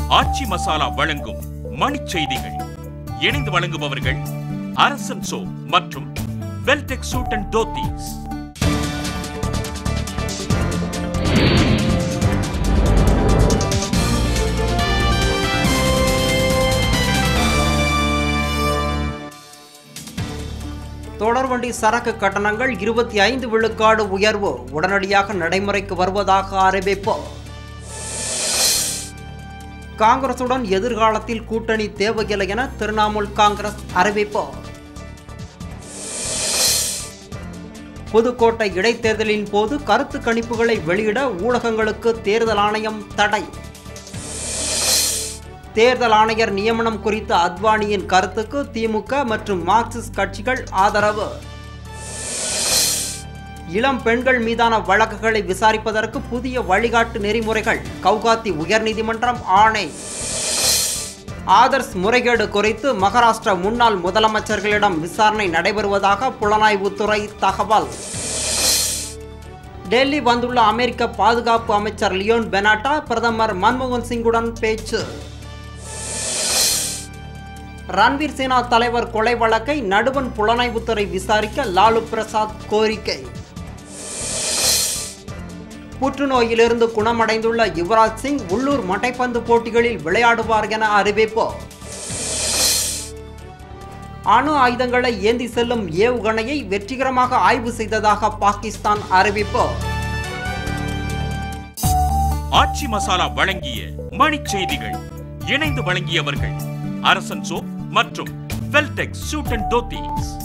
ஆச்சி மசாலா வழங்கும் மணிச் செய்திகள் இணைந்து வழங்குபவர்கள் அரசன் சோ மற்றும் வெல்டெக் சூட் அண்ட் தோத்தீஸ் தொடர்வண்டி சரக்கு கட்டணங்கள் இருபத்தி ஐந்து விழுக்காடு உயர்வு உடனடியாக நடைமுறைக்கு வருவதாக அறிவிப்பு காங்கிரசுடன் எதிர்காலத்தில் கூட்டணி தேவையில்லை என திரிணாமுல் காங்கிரஸ் அறிவிப்பு புதுக்கோட்டை இடைத்தேர்தலின் போது கருத்து கணிப்புகளை வெளியிட ஊடகங்களுக்கு தேர்தல் ஆணையம் தடை தேர்தல் ஆணையர் நியமனம் குறித்த அத்வானியின் கருத்துக்கு திமுக மற்றும் மார்க்சிஸ்ட் கட்சிகள் ஆதரவு இளம் பெண்கள் மீதான வழக்குகளை விசாரிப்பதற்கு புதிய வழிகாட்டு நெறிமுறைகள் கவுகாத்தி உயர்நீதிமன்றம் ஆணை ஆதர்ஸ் முறைகேடு குறித்து மகாராஷ்டிரா முன்னாள் முதலமைச்சர்களிடம் விசாரணை நடைபெறுவதாக புலனாய்வுத்துறை தகவல் டெல்லி வந்துள்ள அமெரிக்க பாதுகாப்பு அமைச்சர் லியோன் பெனாட்டா பிரதமர் மன்மோகன் சிங்குடன் பேச்சு ரன்வீர் சேனா தலைவர் கொலை வழக்கை நடுவன் புலனாய்வுத்துறை விசாரிக்க லாலு பிரசாத் கோரிக்கை புற்றுநோயிலிருந்து குணமடைந்துள்ள யுவராஜ் சிங் உள்ளூர் மட்டைப்பந்து போட்டிகளில் விளையாடுவார் என அறிவிப்பு அணு ஆயுதங்களை ஏந்தி செல்லும் ஏவுகணையை வெற்றிகரமாக ஆய்வு செய்ததாக பாகிஸ்தான் அறிவிப்பு ஆச்சி மசாலா வழங்கிய மணிச் செய்திகள் இணைந்து வழங்கியவர்கள் அரசன் சோ மற்றும் வெல்டெக் சூட் அண்ட் தோத்தீஸ்